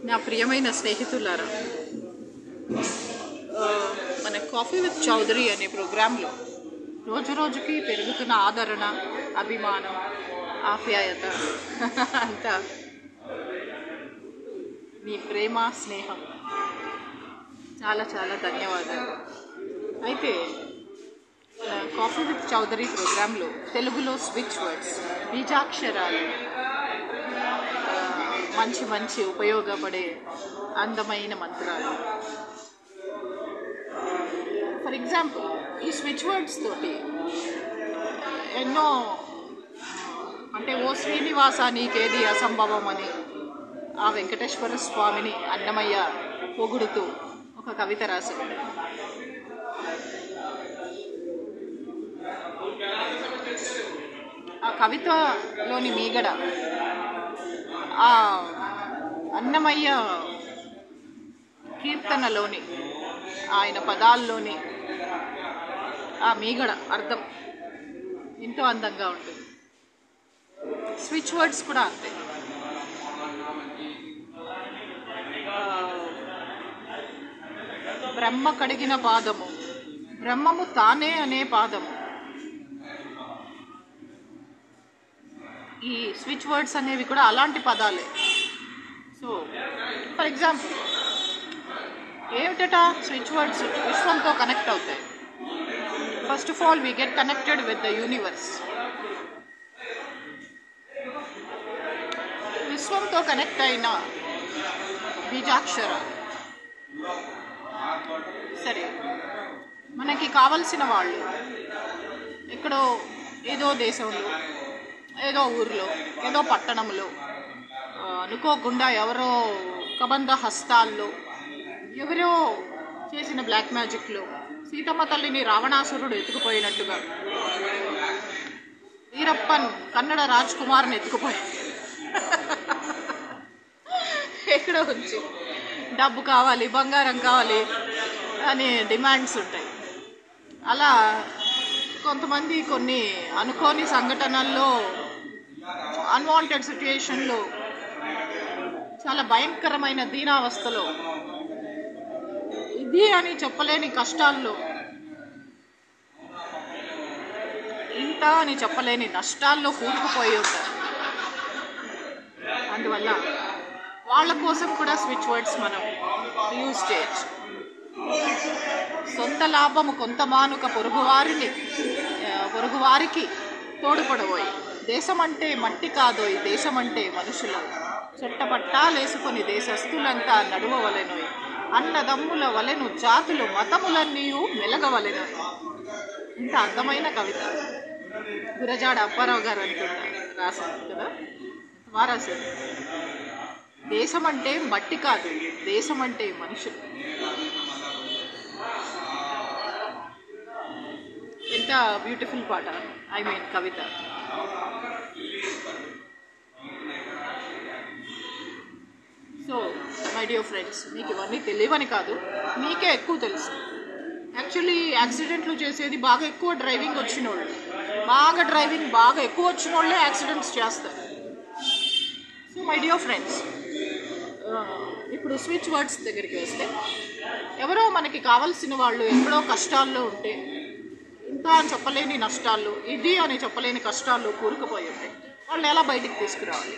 నా ప్రియమైన స్నేహితులారా ఆ, మన కాఫీ విత్ చౌదరి అనే ప్రోగ్రాంలో రోజు రోజుకి పెరుగుతున్న ఆదరణ అభిమానం ఆప్యాయత అంతా మీ ప్రేమ స్నేహం చాలా చాలా ధన్యవాదాలు అయితే ఆ, కాఫీ విత్ చౌదరి ప్రోగ్రాంలో తెలుగులో స్విచ్ వర్డ్స్ బీజాక్షరాలు ఆ, మంచి మంచి ఉపయోగపడే అందమైన మంత్రాలు ఫర్ ఎగ్జాంపుల్ ఈ స్విచ్ వర్డ్స్ తోటి ఎన్నో అంటే ఓ శ్రీనివాస నీకేది అసంభవం అని ఆ వెంకటేశ్వర స్వామిని అన్నమయ్య పొగుడుతూ ఒక కవిత రాశాడు ఆ కవితలోని మీగడ ఆ అన్నమయ్య కీర్తనలోని ఆయన పదాల్లోని ఆ మీగడ అర్థం ఎంతో అందంగా ఉంటుంది స్విచ్ వర్డ్స్ కూడా అంతే ఆ, బ్రహ్మ కడిగిన పాదము బ్రహ్మము తానే అనే పాదము ఈ స్విచ్ వర్డ్స్ అనేవి కూడా అలాంటి పదాలే సో ఫర్ ఎగ్జాంపుల్ ఏమిటట స్విచ్ వర్డ్స్ విశ్వంతో కనెక్ట్ అవుతాయి first of all we get connected with the universe విశ్వంతో కనెక్ట్ అయిన బీజాక్షర సరే మనకి కావలసిన వాళ్ళు ఎక్కడో ఏదో దేశంలో ఏదో ఊర్లో ఏదో పట్టణంలో ఆ, అనుకోకుండా ఎవరో కబంధ హస్తాల్లో ఎవరో చేసిన బ్లాక్ మ్యాజిక్లో సీతమ్మ తల్లిని రావణాసురుడు ఎత్తుకుపోయినట్టుగా వీరప్పన్ కన్నడ రాజ్ కుమార్ని ఎత్తుకుపోయి ఎక్కడో వచ్చి డబ్బు కావాలి బంగారం కావాలి అనే డిమాండ్స్ ఉంటాయి అలా కొంతమంది కొన్ని అనుకోని సంఘటనల్లో అన్వాంటెడ్ సిచ్యుయేషన్లో చాలా భయంకరమైన దీనావస్థలో ఇది అని చెప్పలేని కష్టాల్లో ఇంత అని చెప్పలేని నష్టాల్లో కూరుకుపోయి ఉంటారు అందువల్ల వాళ్ళ కోసం కూడా స్విచ్ వర్డ్స్ మనం యూజ్ చేయొచ్చు సొంత లాభము కొంత మానుక పొరుగువారిని ఆ, పొరుగువారికి తోడుపడబోయి దేశం అంటే మట్టి కాదోయ్ దేశం అంటే మనుషులు చుట్టపట్టాలేసుకొని దేశస్థులంతా నడువవలెనోయ్ అన్నదమ్ముల వలెను జాతులు మతములన్నీ మెలగవలెను ఇంత అందమైన కవిత గురజాడ అప్పారావు గారు అనుకుంటా రాశారు కదా బాగా రాశారు దేశం అంటే మట్టి కాదు దేశం అంటే మనుషులు ఎంత బ్యూటిఫుల్ పాట ఐ మీన్ కవిత సో మై డియర్ ఫ్రెండ్స్ మీకు ఇవన్నీ తెలియవని కాదు మీకే ఎక్కువ తెలుసు యాక్చువల్లీ యాక్సిడెంట్లు చేసేది బాగా ఎక్కువ డ్రైవింగ్ వచ్చిన వాళ్ళు బాగా డ్రైవింగ్ బాగా ఎక్కువ వచ్చిన వాళ్ళే యాక్సిడెంట్స్ చేస్తారు సో మై డియర్ ఫ్రెండ్స్ ఇప్పుడు స్విచ్ వర్డ్స్ దగ్గరికి వస్తే ఎవరో మనకి కావాల్సిన వాళ్ళు ఎక్కడో కష్టాల్లో ఉంటే ఇంత అని చెప్పలేని నష్టాలు ఇది అని చెప్పలేని కష్టాలు కూరుకుపోయి ఉంటాయి వాళ్ళని ఎలా బయటికి తీసుకురావాలి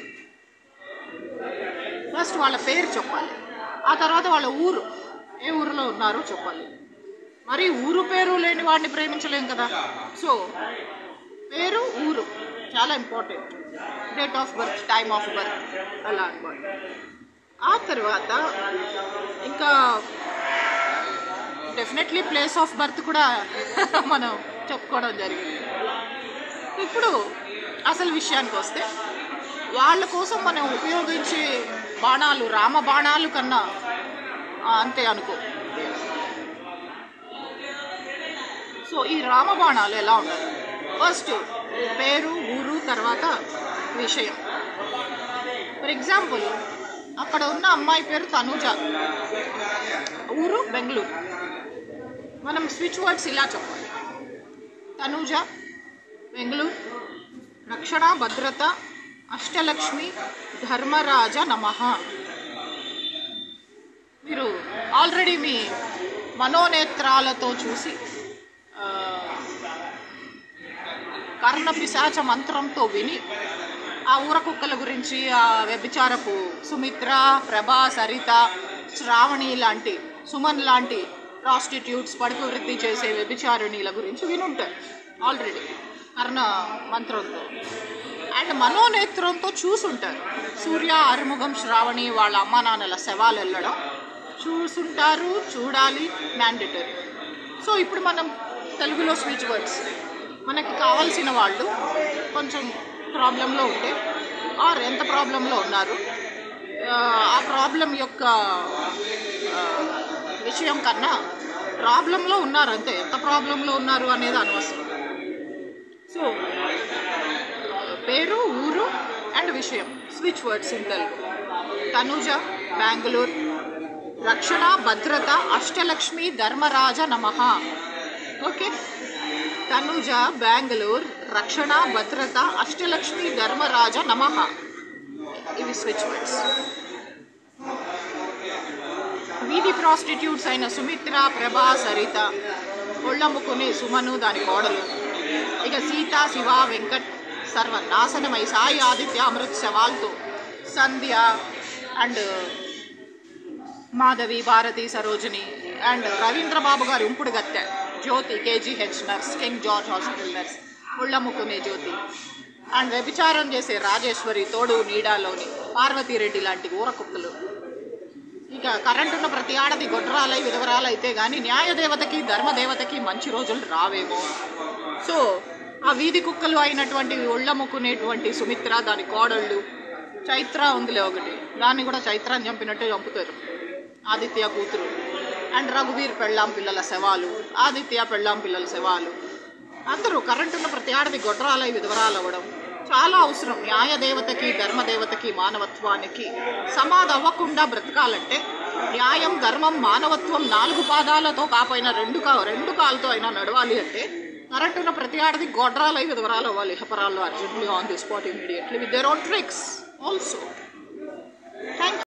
ఫస్ట్ వాళ్ళ పేరు చెప్పాలి ఆ తర్వాత వాళ్ళ ఊరు ఏ ఊరిలో ఉన్నారో చెప్పాలి మరి ఊరు పేరు లేని వాడిని ప్రేమించలేం కదా సో పేరు ఊరు చాలా important date of birth time of birth అలా అనమాట ఆ తర్వాత ఇంకా డెఫినెట్లీ ప్లేస్ ఆఫ్ బర్త్ కూడా మనం చెప్పుకోవడం జరిగింది ఇప్పుడు అసలు విషయానికి వస్తే వాళ్ళ కోసం మనం ఉపయోగించే బాణాలు రామ బాణాలు కన్నా ఆ, అంతే అనుకో సో ఈ రామ బాణాలు ఎలా ఉండాలి ఫస్ట్ పేరు ఊరు తర్వాత విషయం ఫర్ ఎగ్జాంపుల్ అక్కడ ఉన్న అమ్మాయి పేరు తనూజ ఊరు బెంగళూరు మనం స్విచ్ వర్డ్స్ ఇలా చెప్పాలి తనూజ బెంగళూరు రక్షణ భద్రత అష్టలక్ష్మి ధర్మరాజ నమ మీరు ఆల్రెడీ మీ మనోనేత్రాలతో చూసి ఆ, కర్ణ పిశాచ మంత్రంతో విని ఆ ఊర కుక్కల గురించి ఆ వ్యభిచారపు సుమిత్ర ప్రభా సరిత శ్రావణి లాంటి సుమన్ లాంటి ప్రాస్టిట్యూట్స్ పడుకు వృత్తి చేసే వ్యభిచారిణీల గురించి వినుంటారు ఆల్రెడీ కర్ణ మంత్రంతో అండ్ మనోనేత్రంతో చూసుంటారు సూర్య అరుముఖం శ్రావణి వాళ్ళ అమ్మా నాన్నల శవాలు వెళ్ళడం చూసుంటారు చూడాలి మ్యాండేటరీ సో ఇప్పుడు మనం తెలుగులో స్విచ్ వర్డ్స్ మనకి కావాల్సిన వాళ్ళు కొంచెం ప్రాబ్లంలో ఉంటే ఆర్ ఎంత ప్రాబ్లంలో ఉన్నారు ఆ, ఆ ప్రాబ్లం యొక్క ఆ, విషయం కన్నా ప్రాబ్లంలో ఉన్నారు అంతే ఎంత ప్రాబ్లంలో ఉన్నారు అనేది అనవసరం సో పేరు ఊరు అండ్ విషయం switch words in Telugu Tanuja Bengaluru రక్షణ భద్రత అష్టలక్ష్మి ధర్మరాజ నమ ఓకే తనుజ బెంగళూరు రక్షణ భద్రత అష్టలక్ష్మి ధర్మరాజ నమ ఇవి స్విచ్ వర్డ్స్ వీధి ప్రాస్టిట్యూట్స్ అయిన సుమిత్ర ప్రభా సరిత ఒళ్ళమ్ముకునే సుమను దాని కోడలు ఇక సీత శివ వెంకట్ సర్వనాశనమై సాయి ఆదిత్య అమృత్ సవాల్తో సంధ్య అండ్ మాధవి భారతి సరోజిని అండ్ రవీంద్ర బాబు గారి ఉంపుడు గత్తె Jyothi KGH nurse King George hospital nurse ముళ్ళముక్కునే జ్యోతి అండ్ వ్యభిచారం చేసే రాజేశ్వరి తోడు నీడాలోని పార్వతీరెడ్డి లాంటి ఊర కుక్కలు ఇక కరెంట్ ఉన్న ప్రతి ఆడది గొడ్రాలై విధవరాలైతే కానీ న్యాయదేవతకి ధర్మదేవతకి మంచి రోజులు రావేమో సో ఆ వీధి కుక్కలు అయినటువంటి ఒళ్ళముక్కునేటువంటి సుమిత్ర దాని కోడళ్ళు చైత్ర ఉందిలే ఒకటి దాన్ని కూడా చైత్రాన్ని చంపినట్టే చంపుతారు ఆదిత్య కూతురు అండ్ రఘువీర్ పెళ్ళాం పిల్లల శవాలు ఆదిత్య పెళ్ళాం పిల్లల శవాలు అందరూ కరెంట్ ఉన్న ప్రతి ఆడది గొడ్రాలై విధవరాలు అవ్వడం చాలా అవసరం న్యాయదేవతకి ధర్మదేవతకి మానవత్వానికి సమాధి అవ్వకుండా బ్రతకాలంటే న్యాయం ధర్మం మానవత్వం నాలుగు పాదాలతో కాపైన రెండు కా రెండు కాళ్ళతో అయినా నడవాలి అంటే కరెంట్ ఉన్న ప్రతి ఆడది గొడ్రాలై విధవరాలు అవ్వాలి హపరాల్లో urgently on the spot immediately with their own tricks also thank